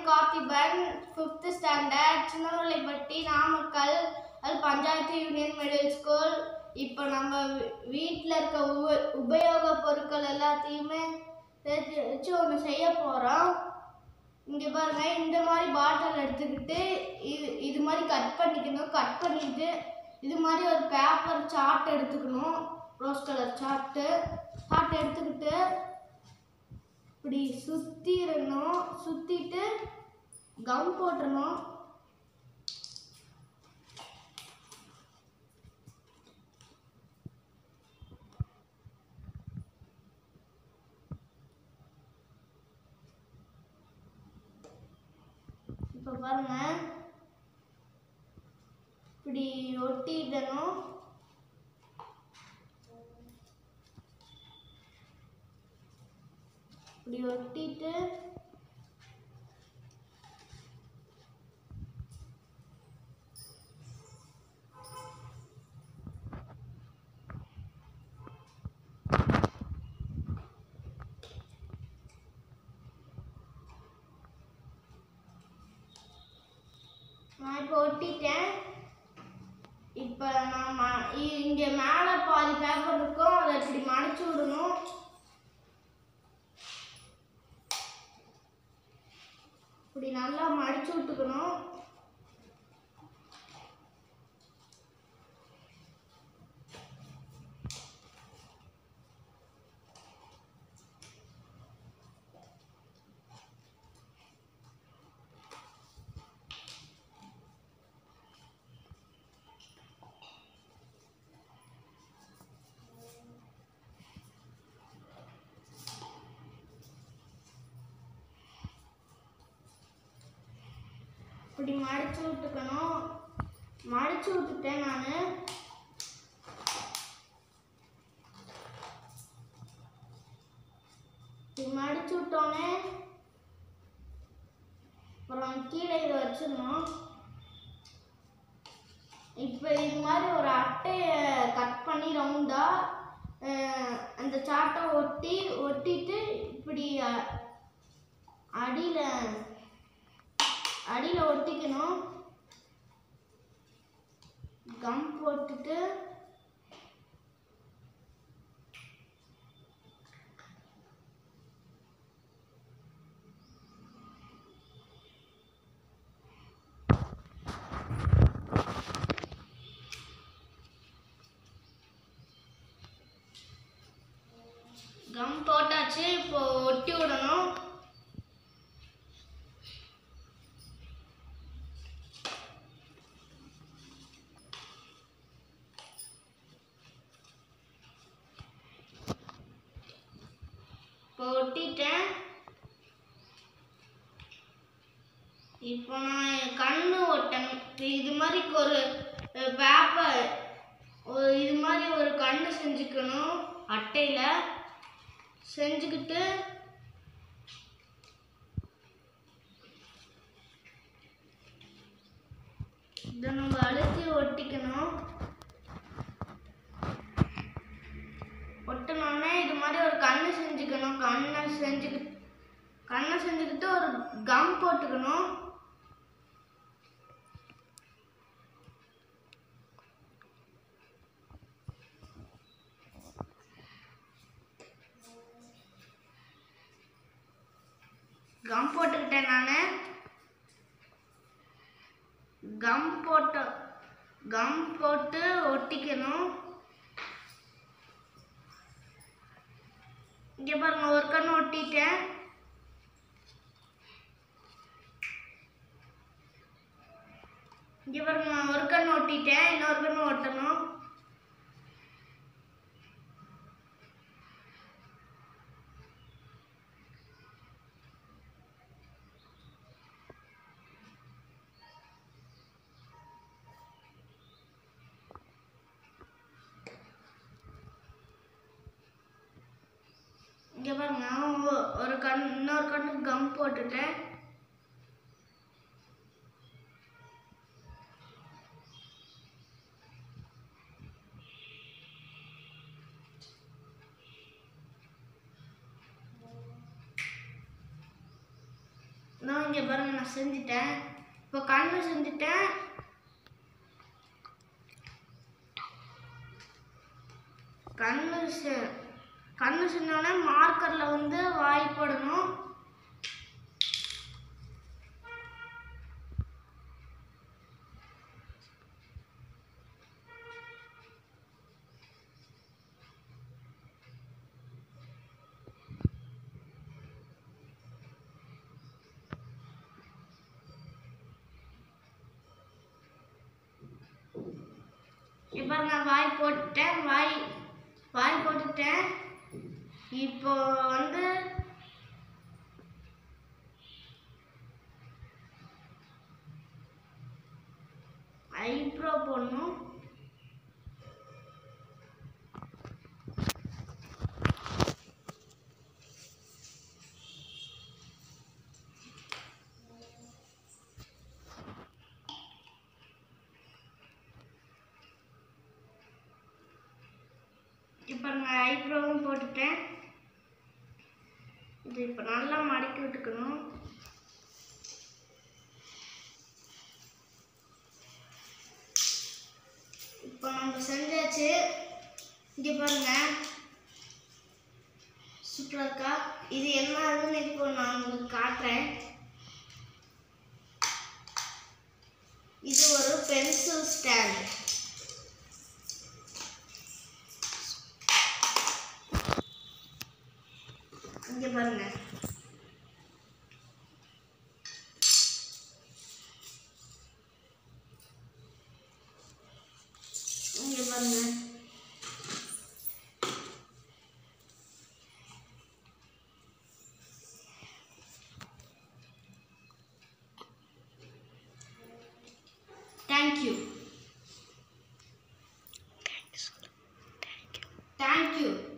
Parthiban fifth standard Chinnamalaipatti Namakkal அது panchayat union middle school இப்போ நம்ம வீட்டில் இருக்க உப உபயோக பொருட்கள் எல்லாத்தையுமே சேர்த்து வச்சு ஒன்று செய்ய போகிறோம் இங்கே பாருங்க இந்த மாதிரி பாட்டில் எடுத்துக்கிட்டு இது இது மாதிரி கட் பண்ணிக்கணும் கட் பண்ணிட்டு இது மாதிரி ஒரு பேப்பர் சார்ட் எடுத்துக்கணும் ரோஸ் கலர் சார்ட்டு சார்ட் எடுத்துக்கிட்டு இப்படி சுத்திரணும் சுத்திட்டு கம் போட்டுறணும் இப்போ பாருங்க இப்படி ஒட்டிடணும் இப்படி ஒட்டிட்டு நான் இப்போ ஒட்டிட்டேன் இப்போ நான் ம- இ- இங்க மேலே பாதி பேப்பர் இருக்கும் அதை இப்படி மடிச்சு விடணும் இப்படி நல்லா மடிச்சு விட்டுக்கணும் இப்படி மடிச்சு விட்டுக்கணும் மடிச்சு விட்டுட்டேன் நான் இப்படி மடிச்சு விட்டோன்னே அப்புறம் கீழே இதை வச்சிடணும் இப்போ இது மாதிரி ஒரு அட்டையை கட் பண்ணி ரவுண்டாக அந்த சாட்டை ஒட்டி ஒட்டிட்டு இப்படி அடியில் அடியில் ஒட்டிக்கணும் கம் போட்டுட்டு கம் போட்டாச்சு இப்போ ஒட்டி விடணும் இப்போ ஒட்டிட்டேன் இப்போ நான் கண்ணு ஒட்டணும் இப்போ இது மாதிரி ஒரு பேப்பர் ஒரு இது மாதிரி ஒரு கண்ணு செஞ்சுக்கணும் அட்டையில் செஞ்சுக்கிட்டு இதை நம்ம அழுத்தி ஒட்டிக்கணும் ஒட்டினோடனே இது மாதிரி ஒரு கண்ணு செஞ்சுக்கணும் கண்ணை செஞ்சுக்கிட்டு கண்ணை செஞ்சுக்கிட்டு ஒரு கம் போட்டுக்கணும் கம் போட்டுக்கிட்டேன் நான் கம் போட்டு கம் போட்டு ஒட்டிக்கணும் இங்கே பாருங்க ஒரு கண்ணு ஒட்டிட்டேன் இங்கே பாருங்க நான் ஒரு கண்ணு ஒட்டிட்டேன் இன்னொரு கண்ணு ஒட்டணும் இங்கே பாருங்க ஒ- ஒரு கண் இன்னொரு கண்ணுக்கு கம் போட்டுட்டேன் நான் இங்கே பாருங்க நான் செஞ்சுட்டேன் இப்போ கண்ணு செஞ்சுட்டேன் கண்ணு செ- கண்ணு செஞ்சோடனே மார்க்கரில் வந்து வாய் போடணும் இப்போ நான் வாய் போட்டுட்டேன் வாய் வாய் போட்டுட்டேன் இப்போ வந்து ஐப்ரோ போடணும் இப்போ நான் ஐப்ரோவும் போட்டுட்டேன் இது இப்போ நல்லா மடக்கி விட்டுக்கணும் இப்போ நம்ம செஞ்சாச்சு இங்கே பாருங்க சூப்பராக இருக்கா இது என்ன ஆகுதுன்னு இப்போ நான் உங்களுக்கு காட்டுறேன் இது ஒரு பென்சில் ஸ்டாண்ட் இங்க பாருங்க இங்க பாருங்க தேங்க்யூ தேங்க்யூ